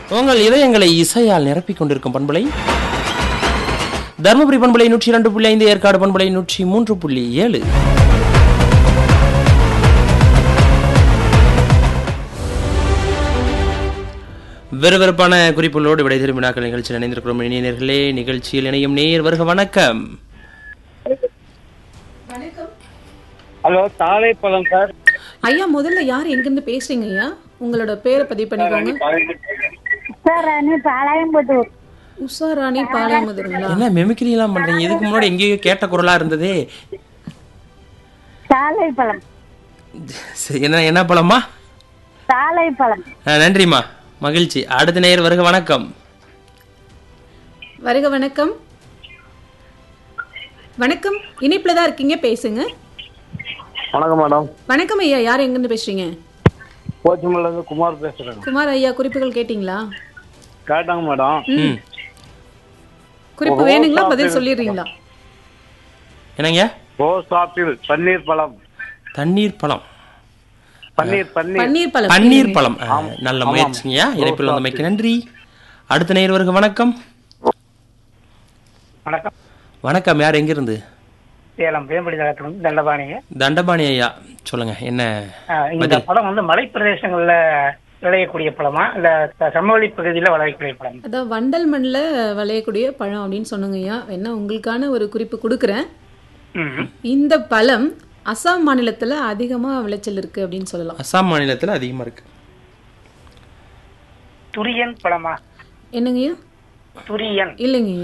உங்கள் இதயங்களை இசையால் நிரப்பிக் கொண்டிருக்கும் பண்பலை தருமபுரி பண்பலை நூற்றி இரண்டு புள்ளி ஐந்து ஏற்காடு பண்பலை நூற்றி மூன்று புள்ளி ஏழு விறுவிறுப்பான குறிப்புகளோடு விடை திரும்பினாக்கள் நிகழ்ச்சியில் இணைந்திருக்கிறோம் இணையர்களே நிகழ்ச்சியில் இணையும் நேர் வருக வணக்கம் ஹலோ தாழைப்பழம் சார் ஐயா முதல்ல யார் எங்கிருந்து பேசுறீங்க ஐயா உங்களோட பேரை பதிவு பண்ணிக்கோங்க சார் அனு பாளையம்புதூர் உஷாராணி பாளையமுதுங்களா என்ன மெமிக்ரி எல்லாம் பண்றீங்க இதுக்கு முன்னாடி எங்கேயோ கேட்ட குரலா இருந்ததே தாழைப்பழம் சரி, என்ன என்ன பழமா தாழைப்பழம் ஆ, நன்றிம்மா மகிழ்ச்சி அடுத்த நேர் வருக வணக்கம் வருக வணக்கம் வணக்கம் இணைப்புல தான் இருக்கீங்க பேசுங்க வணக்கம் மேடம் வணக்கம் ஐயா யார் எங்கிருந்து பேசுறீங்க போச்சுமல்லேருந்து குமார் பேசுகிறேன் குமார் ஐயா குறிப்புகள் கேட்டிங்களா கேட்டாங்க மேடம் ம் குறிப்பு வேணுங்களா பதில் சொல்லிடுறீங்களா என்னங்க ரோஸ் ஆப்பிள் பன்னீர் பழம் தண்ணீர் பழம் பன்னீர் பன்னீர் பன்னீர் பழம் பன்னீர் பழம் ஆ, நல்ல முயற்சிங்கய்யா இணைப்பில் வந்தமைக்கு நன்றி அடுத்த நேர் வருக வணக்கம் வணக்கம் வணக்கம் யார் எங்கிருந்து சேலம் வேம்படி தளத்திலிருந்து தண்டபாணிங்க தண்டபாணி ஐயா சொல்லுங்க என்ன ஆஹ் இந்த பழம் வந்து மலைப்பிரதேசங்கள்ல விளையக்கூடிய பழமா இல்ல த- சமவெளி பகுதியில விளையக்கூடிய பழம் அதான் வண்டல் மண்ணில் விளையக்கூடிய பழம் அப்படின்னு சொன்னங்க ஐயா என்ன உங்களுக்கான ஒரு குறிப்பு கொடுக்குறேன் இந்த பழம் அசாம் மாநிலத்துல அதிகமா விளைச்சல் இருக்கு அப்படின்னு சொல்லலாம் அசாம் மாநிலத்தில் அதிகமா இருக்கு துரியன் பழமா என்னங்கய்யா துரியன் இல்லைங்க